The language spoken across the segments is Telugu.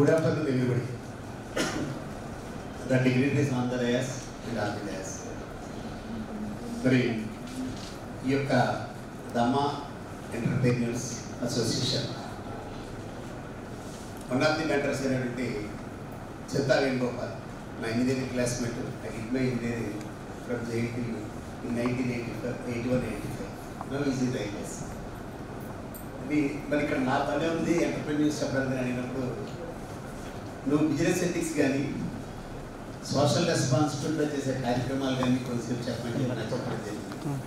Good afternoon everybody the dignitaries on the dais and on the dais మరి ఈ యొక్క దమ్మా entertainers association one of the mentors అయినటువంటి చిత్తా వేణుగోపాల్ నా engineering classmate I did my engineering from JIT in nineteen eighty five eighty one eighty five no easy railways అది మరి ఇక్కడ నా పని ఉంది ఎంటర్ప్రెన్యూర్స్ చెప్పడానికి అడిగినప్పుడు నువ్వు బిజినెస్ ఎథిక్స్ కానీ సోషల్ రెస్పాన్సిబిలిటీలో చేసే కార్యక్రమాలు కానీ కొంచెం చెప్పండి నాకు చెప్పడం జరిగింది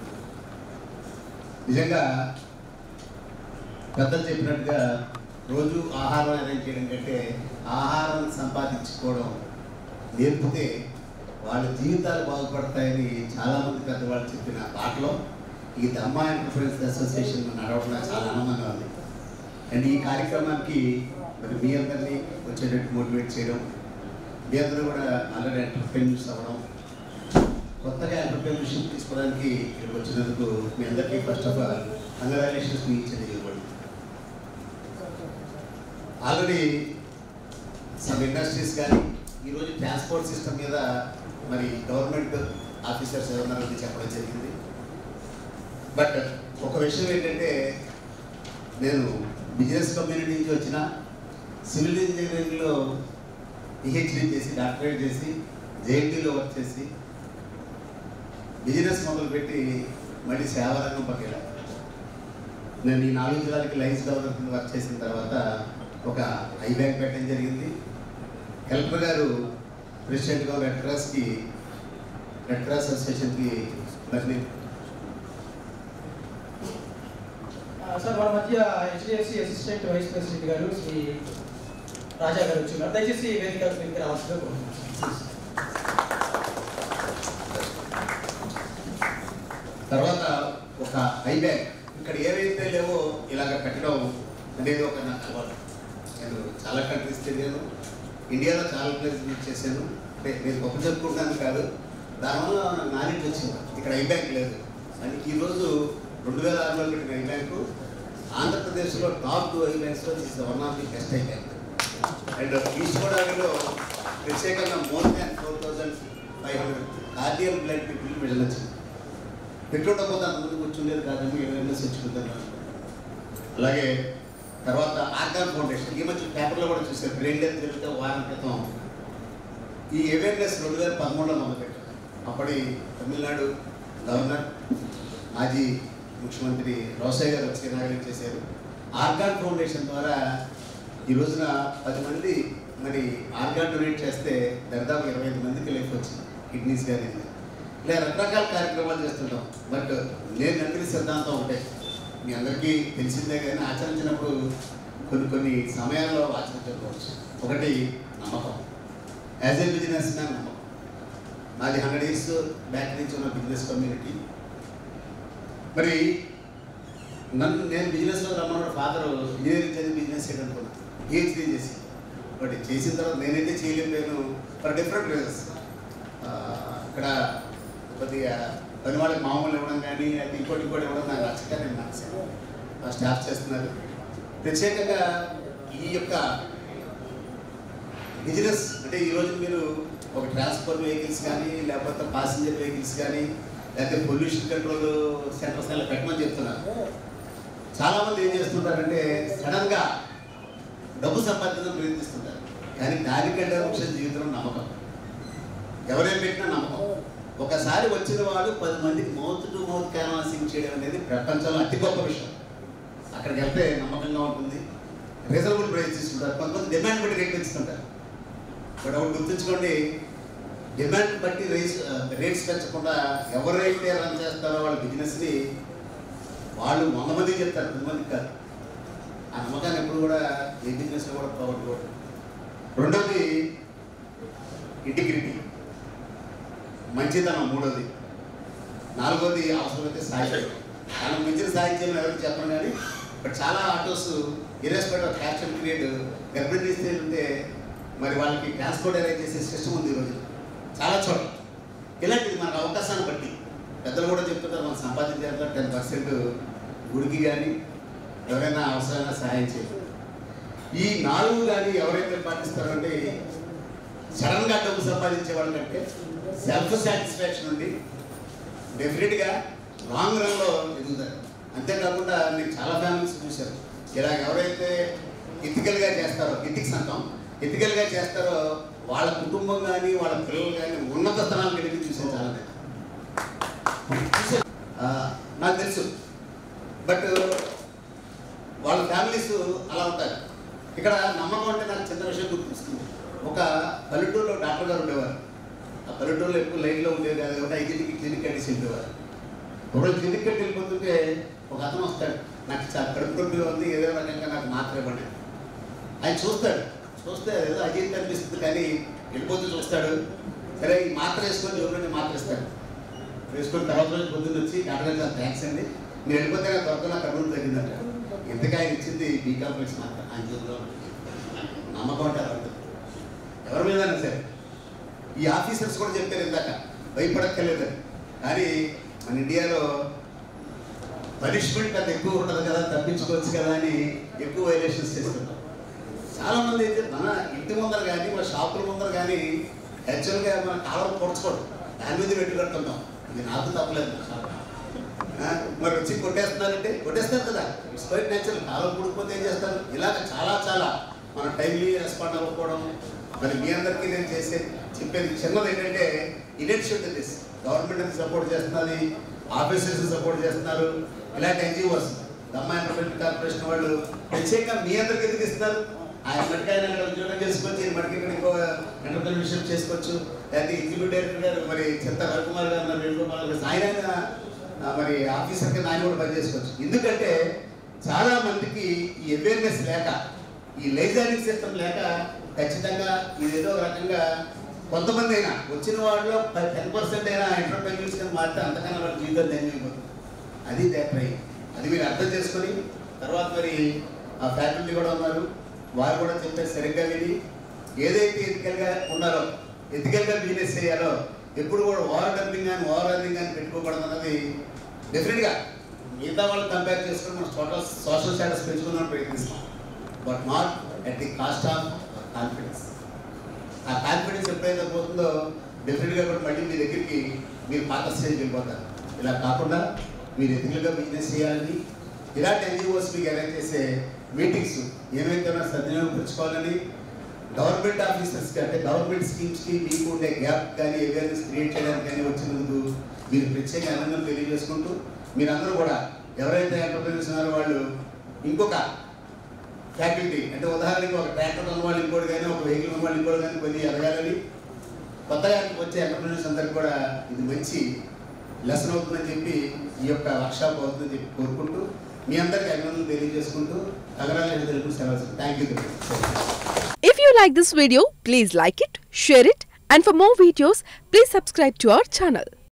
నిజంగా పెద్దలు చెప్పినట్టుగా రోజు ఆహారం అరేంజ్ చేయడం కంటే ఆహారం సంపాదించుకోవడం నేర్పితే వాళ్ళ జీవితాలు బాగుపడతాయని చాలామంది పెద్దవాళ్ళు చెప్పిన పాటలో ఈ దమ్మా ఎంటర్ప్రైన్స్ అసోసియేషన్ నడవడం నాకు చాలా ఆనందంగా ఉంది అండ్ ఈ కార్యక్రమానికి మరి మీ అందరినీ వచ్చేటట్టు మోటివేట్ చేయడం మీ అందరూ కూడా ఆల్రెడీ ఎంటర్ప్రైనర్స్ అవ్వడం కొత్తగా ఎంటర్ప్రైనర్షిప్ తీసుకోవడానికి ఇక్కడికి వచ్చినందుకు మీ అందరికీ ఫస్ట్ ఆఫ్ ఆల్ కంగ్రాచులేషన్స్ మీ ఇచ్చేది ఇవ్వండి ఆల్రెడీ సమ్ ఇండస్ట్రీస్ కానీ ఈరోజు ట్రాన్స్పోర్ట్ సిస్టమ్ మీద మరి గవర్నమెంట్ ఆఫీసర్స్ ఎవరున్నారని చెప్పడం జరిగింది బట్ ఒక విషయం ఏంటంటే నేను బిజినెస్ కమ్యూనిటీ నుంచి వచ్చిన సివిల్ ఇంజనీరింగ్లో పిహెచ్డీ చేసి డాక్టరేట్ చేసి జేఎన్టీలో వర్క్ చేసి బిజినెస్ మొదలుపెట్టి మళ్ళీ సేవారంగం పక్కన నేను ఈ నాలుగు జిల్లాలకి లైన్స్ గవర్నర్ కింద వర్క్ చేసిన తర్వాత ఒక ఐ బ్యాంక్ పెట్టడం జరిగింది కలెక్టర్ గారు ప్రెసిడెంట్గా రెడ్ క్రాస్కి రెడ్ క్రాస్ అసోసియేషన్కి మరి సార్ మన మధ్య హెచ్డిఎఫ్సి అసిస్టెంట్ వైస్ ప్రెసిడెంట్ గారు శ్రీ రాజా గారు వచ్చున్నారు దయచేసి వేదిక మీదకి రావాల్సిందిగా కోరుతున్నాను తర్వాత ఒక ఐ బ్యాంక్ ఇక్కడ ఏవైతే లేవో ఇలాగ పెట్టడం అనేది ఒక నాకు అలవాటు నేను చాలా కంట్రీస్ తిరిగాను ఇండియాలో చాలా ప్లేసెస్ చేశాను అంటే నేను గొప్ప చెప్పుకుంటాను కాదు దానివల్ల నాకు నాలెడ్జ్ వచ్చింది ఇక్కడ ఐ బ్యాంక్ లేదు అని ఈరోజు రెండు వేల ఆరులో పెట్టిన ఐ బ్యాంకు ఆంధ్రప్రదేశ్లో టాప్ టూ ఐ బ్యాంక్స్లో is one of the best eye bank and East గోదావరిలో ప్రత్యేకంగా more than four thousand five hundred cordial blood people వెళ్ళొచ్చింది పెట్టుండకపోతే అంత ముందు కూర్చుండేది కాదేమో ఏమైనా తెచ్చుకుంటాను అలాగే తర్వాత ఆర్గాన్ ఫౌండేషన్ ఈ మధ్య పేపర్లో కూడా చూసారు బ్రెయిన్ డెత్ జరిగితే వారం క్రితం ఈ అవేర్నెస్ రెండు వేల పదమూడులో మొదలుపెట్టారు అప్పటి తమిళనాడు గవర్నర్ మాజీ ముఖ్యమంత్రి రోసయ్య గారు వచ్చి ఇనాగరేట్ చేశారు ఆర్గాన్ ఫౌండేషన్ ద్వారా ఈ రోజున పది మంది మరి ఆర్గాన్ డొనేట్ చేస్తే దాదాపు ఇరవై ఐదు మందికి లైఫ్ వచ్చింది కిడ్నీస్ కానీ ఇలా రకరకాల కార్యక్రమాలు చేస్తుంటాం బట్ నేను నమ్మిన సిద్ధాంతం ఒకటే మీ అందరికీ తెలిసిందే కానీ ఆచరించినప్పుడు కొన్ని కొన్ని సమయాల్లో ఆచరించకపోవచ్చు ఒకటి నమ్మకం యాజ్ ఏ బిజినెస్ మ్యాన్ నమ్మకం నాది హండ్రెడ్ ఇయర్స్ బ్యాక్ నుంచి ఉన్న బిజినెస్ కమ్యూనిటీ మరి నన్ను నేను బిజినెస్లో రమ్మన్న ఫాదర్ ఇంజనీరింగ్ చదివి బిజినెస్ చేయడం పిహెచ్డీ చేసి బట్ చేసిన తర్వాత నేనైతే చేయలేకపోయాను ఫర్ డిఫరెంట్ రీజన్స్ ఇక్కడ కొద్దిగా పని వాళ్ళకి మామూలు ఇవ్వడం కానీ అది ఇంకోటి ఇంకోటి ఇవ్వడం నాకు నచ్చక నేను నచ్చాను ఆ స్టాఫ్ చేస్తున్నారు ప్రత్యేకంగా ఈ యొక్క బిజినెస్ అంటే ఈరోజు మీరు ఒక ట్రాన్స్పోర్ట్ వెహికల్స్ కానీ లేకపోతే పాసింజర్ వెహికల్స్ కానీ లేకపోతే పొల్యూషన్ కంట్రోల్ సెంటర్స్ అలా పెట్టమని చెప్తున్నారు చాలామంది ఏం చేస్తుంటారంటే సడన్గా డబ్బు సంపాదించడం ప్రయత్నిస్తుంటారు కానీ దానికంటే ముఖ్య జీవితంలో నమ్మకం ఎవరేం పెట్టినా నమ్మకం ఒకసారి వచ్చిన వాడు పది మందికి మౌత్ టు మౌత్ క్యాన్వాసింగ్ చేయడం అనేది ప్రపంచంలో అతి గొప్ప విషయం అక్కడికి వెళ్తే నమ్మకంగా ఉంటుంది రీజనబుల్ ప్రైస్ తీసుకుంటారు కొంతమంది డిమాండ్ బట్టి రేట్ పెంచుతుంటారు బట్ ఒకటి గుర్తుంచుకోండి డిమాండ్ బట్టి రేట్స్ రేట్స్ పెంచకుండా ఎవరైతే రన్ చేస్తారో వాళ్ళ బిజినెస్ని వాళ్ళు వంద మందికి చెప్తారు పది మందికి కాదు ఆ నమ్మకాన్ని ఎప్పుడు కూడా ఏ బిజినెస్లో కూడా పోగొట్టుకోవడం రెండోది ఇంటిగ్రిటీ మంచితనం మూడోది నాలుగోది అవసరమైతే సాయం మనం మించిన సాయం చేయడం ఎవరికి చెప్పను కానీ బట్ చాలా autos irrespective of cash and create గర్భిణీ స్త్రీలు ఉంటే మరి వాళ్ళకి ట్రాన్స్పోర్ట్ అరేంజ్ చేసే సిస్టమ్ ఉంది ఈరోజు చాలా చోట్ల ఇలాంటిది మనకు అవకాశాన్ని బట్టి పెద్దలు కూడా చెప్తుంటారు మనం సంపాదించాలంటే టెన్ పర్సెంట్ గుడికి కానీ ఎవరైనా అవసరమైన సహాయం చేయాలి ఈ నాలుగు కానీ ఎవరైతే పాటిస్తారంటే సడన్ గా డబ్బు సంపాదించే వాళ్ళకంటే సెల్ఫ్ సాటిస్ఫాక్షన్ ఉండి డెఫినెట్గా లాంగ్ రన్లో ఎదుగుతారు అంతేకాకుండా నేను చాలా ఫ్యామిలీస్ చూశాను ఇలా ఎవరైతే ఎథికల్గా చేస్తారో ఎథిక్స్ అంటాం ఎథికల్గా చేస్తారో వాళ్ళ కుటుంబం కానీ వాళ్ళ పిల్లలు కానీ ఉన్నత స్థానాలు కలిగి చూసాను చాలా మంది. చూశాను. ఆ, నాకు తెలుసు బట్ వాళ్ళ ఫ్యామిలీస్ అలా ఉంటారు ఇక్కడ నమ్మకం అంటే నాకు చిన్న విషయం గుర్తొస్తుంది ఒక పల్లెటూరులో డాక్టర్ గారు ఉండేవారు ఆ పల్లెటూరులో ఎక్కువ లైన్లో ఉండేది కాదు కాబట్టి ఐదింటికి క్లినిక్ కట్టేసి వెళ్ళేవారు ఒకరోజు క్లినిక్ కట్టి వెళ్ళిపోతుంటే ఒక అతను వస్తాడు నాకు చాలా కడుపు నొప్పిగా ఉంది ఏదో రకంగా నాకు మాత్ర ఇవ్వండి ఆయన చూస్తాడు చూస్తే ఏదో అజీర్తి అనిపిస్తుంది కానీ వెళ్ళిపోతూ చూస్తాడు సరే ఈ మాత్ర వేసుకొని ఎవరైనా మాత్ర ఇస్తాడు వేసుకొని తర్వాత రోజు పొద్దున్న వచ్చి డాక్టర్ గారు చాలా థ్యాంక్స్ అండి మీరు వెళ్ళిపోతే నాకు త్వరగా నా కడుపు తగ్గిందంట ఎందుకు ఆయన ఇచ్చింది బీ కాంప్లెక్స్ మాత్రం ఆయన చేతిలో నమ్మకం అంటే అలా ఉంటుంది ఎవరి మీద సరే ఈ ఆఫీసర్స్ కూడా చెప్పారు ఇందాక భయపడక్కర్లేదని కానీ మన ఇండియాలో పనిష్మెంట్ అంత ఎక్కువ ఉంటుంది కదా తప్పించుకోవచ్చు కదా అని ఎక్కువ వైలేషన్స్ చేస్తుంటాం చాలా మంది అయితే మన ఇంటి ముందర కానీ మన షాపుల ముందర కానీ యాక్చువల్గా మన కాలం పొడుచుకోవడం దాని మీద పెట్టు కడుతుంటాం ఇది నాకు తప్పలేదు ఆ, మరి వచ్చి కొట్టేస్తున్నారంటే కొట్టేస్తారు కదా ఇట్స్ క్వైట్ నేచురల్ కాలం కూడిపోతే ఏం చేస్తారు ఇలాగ చాలా చాలా మన టైమ్లీ రెస్పాండ్ అవ్వకపోవడం మరి మీ అందరికీ నేను చేసే చెప్పేది చిన్నది ఏంటంటే ఇనిషియేటివ్ దిస్ గవర్నమెంట్ సపోర్ట్ చేస్తున్నది ఆఫీసర్స్ సపోర్ట్ చేస్తున్నారు ఇలాంటి ఎన్జిఓస్ దమ్మ ఎంటర్ప్రైజ్ కార్పొరేషన్ వాళ్ళు ప్రత్యేకంగా మీ అందరికి ఎందుకు ఇస్తారు ఆయన మటుకు ఆయన అక్కడ ఉద్యోగం చేసుకోవచ్చు ఈయన మటుకు ఇక్కడ ఇంకో ఎంటర్ప్రినర్షిప్ చేసుకోవచ్చు లేకపోతే ఎగ్జిక్యూటివ్ డైరెక్టర్ గారు మరి చింత రవికుమార్ గారు ఉన్నారు, వేణుగోపాల్ గారు ఆయన ఆ, మరి ఆఫీసర్ కింద ఆయన కూడా పనిచేసుకోవచ్చు ఎందుకంటే చాలా మందికి ఈ అవేర్నెస్ లేక ఈ లైజానిక్ సిస్టమ్ లేక ఖచ్చితంగా ఇదేదో ఒక రకంగా కొంతమంది అయినా వచ్చిన వాళ్ళలో టెన్ పర్సెంట్ అయినా ఎంటర్ప్రైజెస్ కింద మారితే అంతకన్నా వాళ్ళ జీవితం ధన్యమైపోతుంది అది దేట్రై అది మీరు అర్థం చేసుకొని తర్వాత మరి ఆ ఫ్యాకల్టీ కూడా ఉన్నారు వారు కూడా చెప్పే సరిగ్గా విని ఏదైతే ఎథికల్గా ఉన్నారో ఎథికల్గా బిజినెస్ చేయాలో ఎప్పుడు కూడా ఓవర్ డంపింగ్ కానీ ఓవర్ రన్నింగ్ కానీ పెట్టుకోకూడదు అన్నది డెఫినెట్గా మిగతా వాళ్ళు కంపేర్ చేసుకుని మనం టోటల్ సోషల్ స్టేటస్ పెంచుకుందాం ప్రయత్నిస్తాం but not at the cost of confidence ఆ కాన్ఫిడెన్స్ ఎప్పుడైతే పోతుందో డెఫినెట్గా కూడా మళ్ళీ మీ దగ్గరికి మీరు పాత స్టేజ్కి వెళ్ళిపోతారు ఇలా కాకుండా మీరు ఎథికల్గా బిజినెస్ చేయాలని ఇలాంటి ఎన్జిఓస్ మీకు అరేంజ్ చేసే మీటింగ్స్ ఏమైతే ఉన్నా సద్వినియోగపరచుకోవాలని గవర్నమెంట్ ఆఫీసర్స్కి అంటే గవర్నమెంట్ స్కీమ్స్కి మీకు ఉండే గ్యాప్ కానీ అవేర్నెస్ క్రియేట్ చేయడానికి కానీ వచ్చినందుకు మీరు ప్రత్యేక ఆనందం తెలియజేసుకుంటూ మీరందరూ కూడా ఎవరైతే ఎంటర్ప్రైజెస్ ఉన్నారో వాళ్ళు ఇంకొక ఫ్యాకల్టీ అంటే ఉదాహరణకి ఒక ట్రాక్టర్ ఉన్న వాళ్ళు ఇంకోటి కానీ ఒక వెహికల్ ఉన్న వాళ్ళు ఇంకోటి కానీ కొద్దిగా ఎదగాలని కొత్తగా వచ్చే ఎంటర్ప్రైజెస్ అందరికి కూడా ఇది మంచి లెసన్ అవుతుందని చెప్పి ఈ యొక్క వర్క్షాప్ అవుతుందని చెప్పి కోరుకుంటూ మీ అందరికీ అభినందనలు తెలియజేసుకుంటూ నగరాలు తెలుగు సెలవు thank you If you like this video, please like it, share it, and for more videos, please subscribe to our channel.